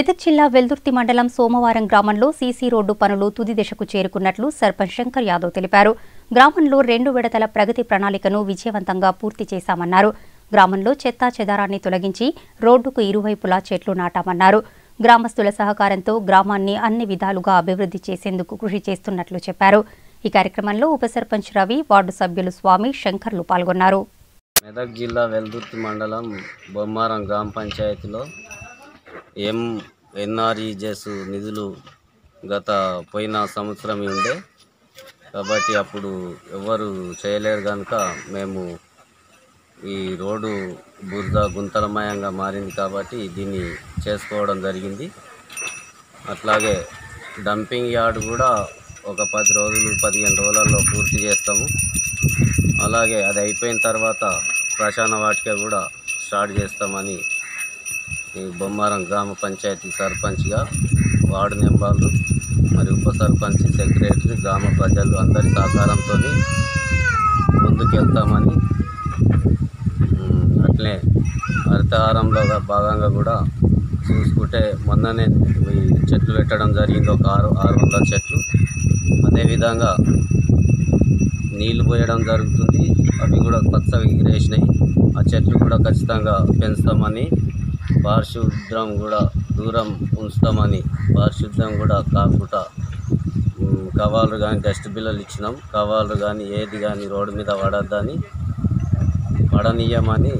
మెదక్ జిల్లా వెల్దుర్తి మండలం సోమవారం గ్రామంలో సీసీ రోడ్డు పనులు తుది దశకు చేరుకున్నట్లు సర్పంచ్ శంకర్ యాదవ్ తెలిపారు గ్రామంలో రెండు విడతల ప్రగతి ప్రణాళికను విజయవంతంగా పూర్తి చేశామన్నారు గ్రామంలో చెత్తా చెదారాన్ని తొలగించి రోడ్డుకు ఇరువైపులా చెట్లు నాటామన్నారు గ్రామస్తుల సహకారంతో గ్రామాన్ని అన్ని విధాలుగా అభివృద్ధి చేసేందుకు కృషి చేస్తున్నట్లు చెప్పారు ఈ కార్యక్రమంలో ఉప సర్పంచ్ రవి వార్డు సభ్యులు స్వామి శంకర్లు పాల్గొన్నారు మెదక్ జిల్లా వెల్దుర్తి మండలం బొమ్మారం గ్రామ పంచాయతీలో ఎం ఎన్ఆర్ఈజెస్ నిధులు గత పోయిన సంవత్సరం ఉండే కాబట్టి అప్పుడు ఎవరు చేయలేరు కనుక మేము ఈ రోడ్డు బురద గుంతలమయంగా మారింది కాబట్టి దీన్ని చేసుకోవడం జరిగింది అట్లాగే డంపింగ్ యార్డ్ కూడా ఒక పది రోజులు పదిహేను రోజులలో పూర్తి చేస్తాము అలాగే అది అయిపోయిన తర్వాత శ్మశాన వాటిక కూడా స్టార్ట్ చేస్తామని ఈ బొమ్మారం గ్రామ పంచాయతీ సర్పంచ్గా వార్డు మెంబర్లు మరియు ఉప సర్పంచ్ సెక్రటరీ గ్రామ ప్రజలు అందరి సహకారంతో ముందుకెళ్తామని ఉమ్, అట్లే హరితహారంలో భాగంగా కూడా చూసుకుంటే మొన్ననే ఈ చెట్లు పెట్టడం జరిగింది ఒక ఆరు ఆరు వందల చెట్లు అదేవిధంగా నీళ్లు పోయడం జరుగుతుంది అవి కూడా పచ్చగా ఎగిరేసినాయి ఆ చెట్లు కూడా ఖచ్చితంగా పెంచుతామని పారిశుద్ధ్యం కూడా దూరం ఉంచుతామని పారిశుద్ధ్యం కూడా కాకుండా ఉమ్, కవాళ్ళు కానీ డస్ట్ బిల్లలు ఇచ్చినాం కవాళ్ళు కానీ ఏది కానీ రోడ్డు మీద పడద్దని పడనీయమని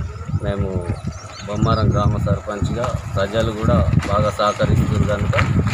మేము బొమ్మారం గ్రామ సర్పంచ్గా ప్రజలు కూడా బాగా సహకరిస్తున్నారు కనుక